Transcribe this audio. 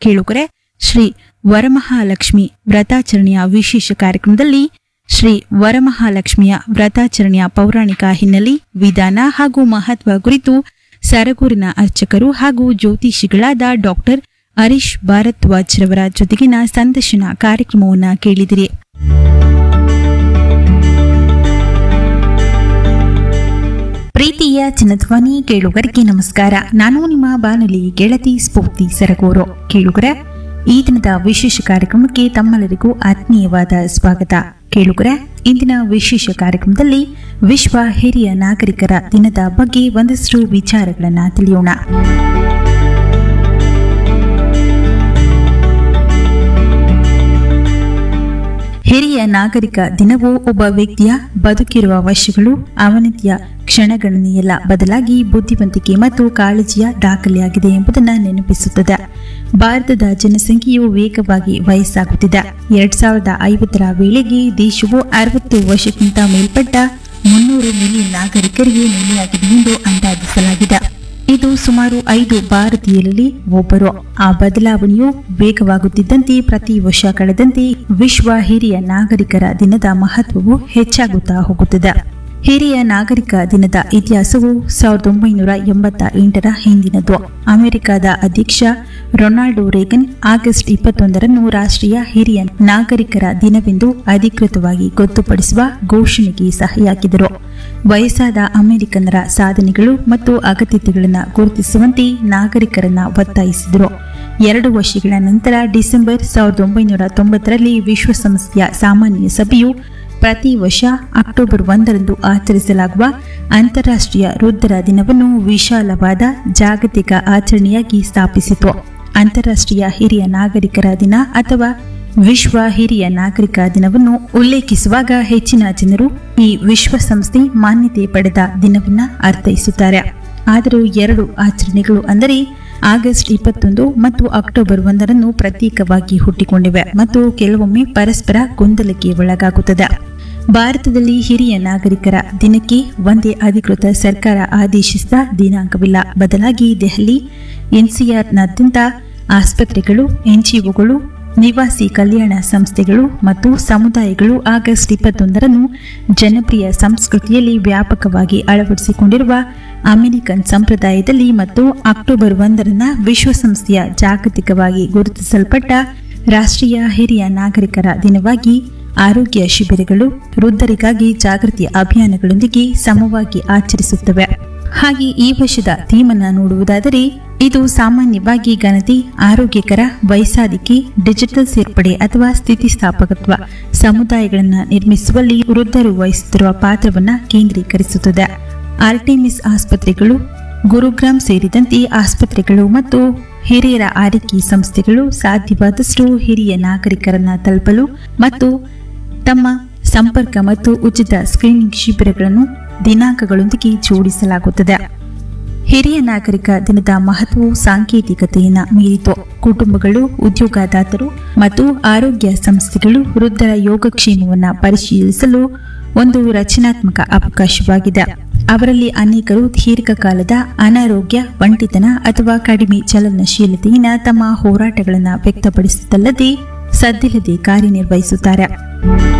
ಕೇಳುಗರೆ ಶ್ರೀ ವರಮಹಾಲಕ್ಷ್ಮಿ ವ್ರತಾಚರಣೆಯ ವಿಶೇಷ ಕಾರ್ಯಕ್ರಮದಲ್ಲಿ ಶ್ರೀ ವರಮಹಾಲಕ್ಷ್ಮಿಯ ವ್ರತಾಚರಣೆಯ ಪೌರಾಣಿಕ ಹಿನ್ನೆಲೆ ವಿಧಾನ ಹಾಗೂ ಮಹತ್ವ ಕುರಿತು ಸರಗೂರಿನ ಅರ್ಚಕರು ಹಾಗೂ ಜ್ಯೋತಿಷಿಗಳಾದ ಡಾಕ್ಟರ್ ಹರೀಶ್ ಭಾರದ್ವಾಜ್ ರವರ ಜೊತೆಗಿನ ಸಂದರ್ಶನ ಕಾರ್ಯಕ್ರಮವನ್ನು ಕೇಳಿದಿರಿ ಪ್ರೀತಿಯ ಚಿನ್ನಧ್ವನಿ ಕೇಳುಗರಿಗೆ ನಮಸ್ಕಾರ ನಾನು ನಿಮ್ಮ ಬಾನುಲಿ ಗೆಳತಿ ಸ್ಫೂರ್ತಿ ಸರಗೂರು ಕೇಳುಗರ ಈ ದಿನದ ವಿಶೇಷ ಕಾರ್ಯಕ್ರಮಕ್ಕೆ ತಮ್ಮೆಲ್ಲರಿಗೂ ಆತ್ಮೀಯವಾದ ಸ್ವಾಗತ ಕೇಳುಗರ ಇಂದಿನ ವಿಶೇಷ ಕಾರ್ಯಕ್ರಮದಲ್ಲಿ ವಿಶ್ವ ಹಿರಿಯ ನಾಗರಿಕರ ದಿನದ ಬಗ್ಗೆ ಒಂದಷ್ಟು ವಿಚಾರಗಳನ್ನು ತಿಳಿಯೋಣ ಹಿರಿಯ ನಾಗರಿಕ ದಿನವು ಒಬ್ಬ ವ್ಯಕ್ತಿಯ ಬದುಕಿರುವ ವರ್ಷಗಳು ಅವನತಿಯ ಕ್ಷಣಗಣನೆಯಲ್ಲ ಬದಲಾಗಿ ಬುದ್ಧಿವಂತಿಕೆ ಮತ್ತು ಕಾಳಜಿಯ ದಾಖಲೆಯಾಗಿದೆ ಎಂಬುದನ್ನು ನೆನಪಿಸುತ್ತದೆ ಭಾರತದ ಜನಸಂಖ್ಯೆಯು ವೇಗವಾಗಿ ವಯಸ್ಸಾಗುತ್ತಿದೆ ಎರಡ್ ಸಾವಿರದ ಐವತ್ತರ ವೇಳೆಗೆ ದೇಶವು ಅರವತ್ತು ವರ್ಷಕ್ಕಿಂತ ಮೇಲ್ಪಟ್ಟ ಮುನ್ನೂರು ಮಿಲಿಯನ್ ನಾಗರಿಕರಿಗೆ ನೆಲೆಯಾಗಿದೆ ಎಂದು ಅಂದಾಜಿಸಲಾಗಿದೆ ಇದು ಸುಮಾರು ಐದು ಭಾರತೀಯರಲ್ಲಿ ಒಬ್ಬರು ಆ ಬದಲಾವಣೆಯು ವೇಗವಾಗುತ್ತಿದ್ದಂತೆ ಪ್ರತಿ ವರ್ಷ ಕಳೆದಂತೆ ವಿಶ್ವ ಹಿರಿಯ ನಾಗರಿಕರ ದಿನದ ಮಹತ್ವವು ಹೆಚ್ಚಾಗುತ್ತಾ ಹೋಗುತ್ತದೆ ಹಿರಿಯ ನಾಗರಿಕ ದಿನದ ಇತಿಹಾಸವು ಸಾವಿರದ ಒಂಬೈನೂರ ಎಂಬತ್ತ ಎಂಟರ ಹಿಂದಿನದು ಅಮೆರಿಕದ ಅಧ್ಯಕ್ಷ ರೊನಾಲ್ಡೋ ರೇಗನ್ ಆಗಸ್ಟ್ ಇಪ್ಪತ್ತೊಂದರನ್ನು ರಾಷ್ಟ್ರೀಯ ಹಿರಿಯ ನಾಗರಿಕರ ದಿನವೆಂದು ಅಧಿಕೃತವಾಗಿ ಗೊತ್ತುಪಡಿಸುವ ಘೋಷಣೆಗೆ ಸಹಿ ಹಾಕಿದರು ವಯಸ್ಸಾದ ಅಮೆರಿಕನ್ನರ ಸಾಧನೆಗಳು ಮತ್ತು ಅಗತ್ಯತೆಗಳನ್ನು ಗುರುತಿಸುವಂತೆ ನಾಗರಿಕರನ್ನ ಒತ್ತಾಯಿಸಿದರು ಎರಡು ವರ್ಷಗಳ ನಂತರ ಡಿಸೆಂಬರ್ ಸಾವಿರದ ಒಂಬೈನೂರ ತೊಂಬತ್ತರಲ್ಲಿ ವಿಶ್ವಸಂಸ್ಥೆಯ ಸಾಮಾನ್ಯ ಸಭೆಯು ಪ್ರತಿ ವರ್ಷ ಅಕ್ಟೋಬರ್ ಒಂದರಂದು ಆಚರಿಸಲಾಗುವ ಅಂತಾರಾಷ್ಟ್ರೀಯ ವೃದ್ಧರ ದಿನವನ್ನು ವಿಶಾಲವಾದ ಜಾಗತಿಕ ಆಚರಣೆಯಾಗಿ ಸ್ಥಾಪಿಸಿತು ಅಂತಾರಾಷ್ಟ್ರೀಯ ಹಿರಿಯ ನಾಗರಿಕರ ದಿನ ಅಥವಾ ವಿಶ್ವ ಹಿರಿಯ ನಾಗರಿಕ ದಿನವನ್ನು ಉಲ್ಲೇಖಿಸುವಾಗ ಹೆಚ್ಚಿನ ಜನರು ಈ ವಿಶ್ವಸಂಸ್ಥೆ ಮಾನ್ಯತೆ ಪಡೆದ ದಿನವನ್ನ ಅರ್ಥೈಸುತ್ತಾರೆ ಆದರೂ ಎರಡು ಆಚರಣೆಗಳು ಅಂದರೆ ಆಗಸ್ಟ್ ಇಪ್ಪತ್ತೊಂದು ಮತ್ತು ಅಕ್ಟೋಬರ್ ಒಂದರಂದು ಪ್ರತ್ಯೇಕವಾಗಿ ಹುಟ್ಟಿಕೊಂಡಿವೆ ಮತ್ತು ಕೆಲವೊಮ್ಮೆ ಪರಸ್ಪರ ಗೊಂದಲಕ್ಕೆ ಒಳಗಾಗುತ್ತದೆ ಭಾರತದಲ್ಲಿ ಹಿರಿಯ ನಾಗರಿಕರ ದಿನಕ್ಕೆ ಒಂದೇ ಅಧಿಕೃತ ಸರ್ಕಾರ ಆದೇಶಿಸಿದ ದಿನಾಂಕವಿಲ್ಲ ಬದಲಾಗಿ ದೆಹಲಿ ಎನ್ಸಿಆರ್ನಾದ್ಯಂತ ಆಸ್ಪತ್ರೆಗಳು ಎನ್ಜಿಒಗಳು ನಿವಾಸಿ ಕಲ್ಯಾಣ ಸಂಸ್ಥೆಗಳು ಮತ್ತು ಸಮುದಾಯಗಳು ಆಗಸ್ಟ್ ಇಪ್ಪತ್ತೊಂದರನ್ನು ಜನಪ್ರಿಯ ಸಂಸ್ಕೃತಿಯಲ್ಲಿ ವ್ಯಾಪಕವಾಗಿ ಅಳವಡಿಸಿಕೊಂಡಿರುವ ಅಮೆರಿಕನ್ ಸಂಪ್ರದಾಯದಲ್ಲಿ ಮತ್ತು ಅಕ್ಟೋಬರ್ ಒಂದರನ್ನ ವಿಶ್ವಸಂಸ್ಥೆಯ ಜಾಗತಿಕವಾಗಿ ಗುರುತಿಸಲ್ಪಟ್ಟ ರಾಷ್ಟ್ರೀಯ ಹಿರಿಯ ನಾಗರಿಕರ ದಿನವಾಗಿ ಆರೋಗ್ಯ ಶಿಬಿರಗಳು ವೃದ್ಧರಿಗಾಗಿ ಜಾಗೃತಿ ಅಭಿಯಾನಗಳೊಂದಿಗೆ ಸಮವಾಗಿ ಆಚರಿಸುತ್ತವೆ ಹಾಗೆ ಈ ವರ್ಷದ ಥೀಮನ್ನು ನೋಡುವುದಾದರೆ ಇದು ಸಾಮಾನ್ಯವಾಗಿ ಘನತೆ ಆರೋಗ್ಯಕರ ವಯಸ್ಸಾದಿಕೆ ಡಿಜಿಟಲ್ ಸೇರ್ಪಡೆ ಅಥವಾ ಸ್ಥಿತಿಸ್ಥಾಪಕತ್ವ ಸಮುದಾಯಗಳನ್ನು ನಿರ್ಮಿಸುವಲ್ಲಿ ವೃದ್ಧರು ವಹಿಸುತ್ತಿರುವ ಪಾತ್ರವನ್ನು ಕೇಂದ್ರೀಕರಿಸುತ್ತದೆ ಆರ್ಟಿಮಿಸ್ ಆಸ್ಪತ್ರೆಗಳು ಗುರುಗ್ರಾಮ್ ಸೇರಿದಂತೆ ಆಸ್ಪತ್ರೆಗಳು ಮತ್ತು ಹಿರಿಯರ ಆರೈಕೆ ಸಂಸ್ಥೆಗಳು ಸಾಧ್ಯವಾದಷ್ಟು ಹಿರಿಯ ನಾಗರಿಕರನ್ನ ತಲುಪಲು ಮತ್ತು ತಮ್ಮ ಸಂಪರ್ಕ ಮತ್ತು ಉಚಿತ ಸ್ಕ್ರೀನಿಂಗ್ ಶಿಬಿರಗಳನ್ನು ದಿನಾಂಕಗಳೊಂದಿಗೆ ಜೋಡಿಸಲಾಗುತ್ತದೆ ಹಿರಿಯ ನಾಗರಿಕ ದಿನದ ಮಹತ್ವವು ಸಾಂಕೇತಿಕತೆಯನ್ನು ಮೀರಿತು ಕುಟುಂಬಗಳು ಉದ್ಯೋಗದಾತರು ಮತ್ತು ಆರೋಗ್ಯ ಸಂಸ್ಥೆಗಳು ವೃದ್ಧರ ಯೋಗಕ್ಷೇಮವನ್ನು ಪರಿಶೀಲಿಸಲು ಒಂದು ರಚನಾತ್ಮಕ ಅವಕಾಶವಾಗಿದೆ ಅವರಲ್ಲಿ ಅನೇಕರು ದೀರ್ಘಕಾಲದ ಅನಾರೋಗ್ಯ ಒಂಟಿತನ ಅಥವಾ ಕಡಿಮೆ ಚಲನಶೀಲತೆಯಿಂದ ತಮ್ಮ ಹೋರಾಟಗಳನ್ನು ವ್ಯಕ್ತಪಡಿಸುತ್ತಲ್ಲದೆ ಸದ್ದಿಲ್ಲದೆ ಕಾರ್ಯನಿರ್ವಹಿಸುತ್ತಾರೆ